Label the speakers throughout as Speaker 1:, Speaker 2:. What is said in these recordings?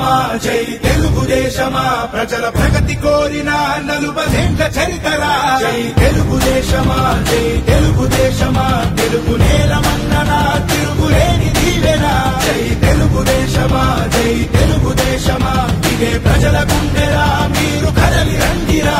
Speaker 1: తెలుగుదేశమా జై తెలుగుదేశమా ప్రజల ప్రగతి కోరిన నలుబదేండ్ల చరితరా జై తెలుగుదేశమా జై తెలుగుదేశమా తెలుగు నేలమన్ననా తిరుగులేని దీవెనా జై తెలుగుదేశమా జై తెలుగుదేశమా ఇదే ప్రజల గుండెరా మీరు కదలి రండిరా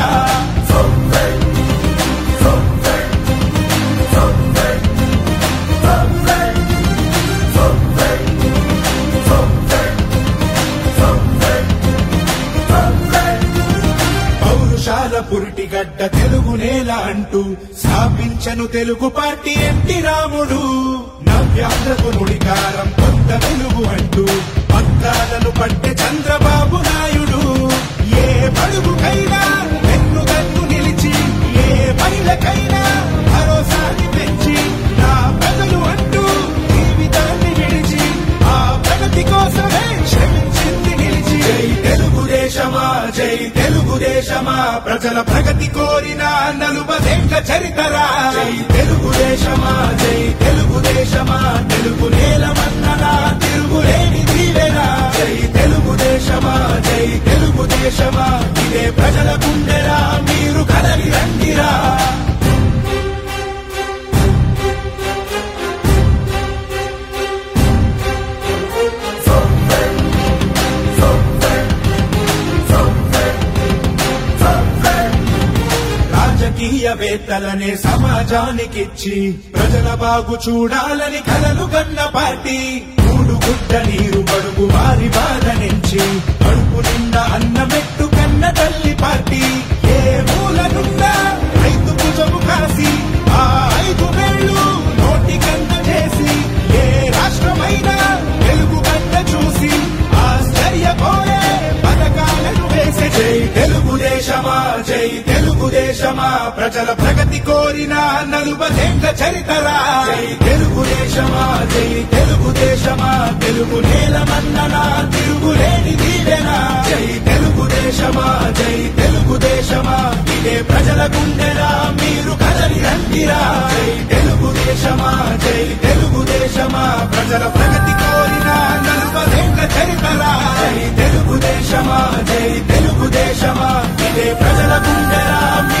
Speaker 1: పౌరుషాల పురిటిగడ్డ తెలుగు నేల అంటూ స్థాపించను తెలుగు పార్టీ ఎన్టీ రాముడు నవ్యాంధ్రకు నుడికారం కొత్త వెలుగు అంటూ పక్కాలను పట్టె చంద్రబాబు నాయుడు ఏ పడుగుకైనా వెన్నుదన్ను నిలిచి ఏ మహిళకైనా భరోసాని పెంచి నా ప్రజలు అంటూ జీవితాన్ని విడిచి ఆ ప్రగతి కోసమే శ్రమించింది నిలిచి జై తెలుగుదేశమా జై తెలుగుదేశమా ప్రజల ప్రగతి కోరిన నలుబదేండ్ల చరితరా జై తెలుగుదేశమా జై తెలుగుదేశమా తెలుగు నేలమన్ననా తిరుగులేని దీవెనా జై తెలుగుదేశమా జై తెలుగుదేశమా ఇదే ప్రజల గుండెరా మీరు కదలి రండిరా రాజకీయవేత్తలనే సమాజానికిచ్చి ప్రజల బాగు చూడాలని కలలు కన్న పార్టీ మూడు గుడ్డ నీరు బడుగు వారి బాధ నుంచి కడుపు నిండా అన్నమెట్టు కన్న తల్లి పార్టీ ఏ మూలనున్నా రైతు భుజము కాసి ఆ ఐదు వేళ్ళు నోటి కన్న చేసి ఏ రాష్ట్రమైనా తెలుగు కన్న చూసి ఆశ్చర్యపోయే పథకాలను వేసే జై తెలుగుదేశమా జై తెలుగుదేశమా ప్రజల ప్రగతి కోరిన నలుబదేండ్ల చరితరా జై తెలుగుదేశమా జై తెలుగుదేశమా తెలుగు నేలమన్ననా తిరుగులేని దీవెనా జై తెలుగుదేశమా జై తెలుగుదేశమా ఇదే ప్రజల గుండెరా మీరు కదలి రండిరా జై తెలుగుదేశమా జై తెలుగుదేశమా ప్రజల ప్రగతి కోరిన నలుబదేండ్ల చరితరా జై తెలుగుదేశమా జై తెలుగుదేశమా ఇదే ప్రజల గుండెరా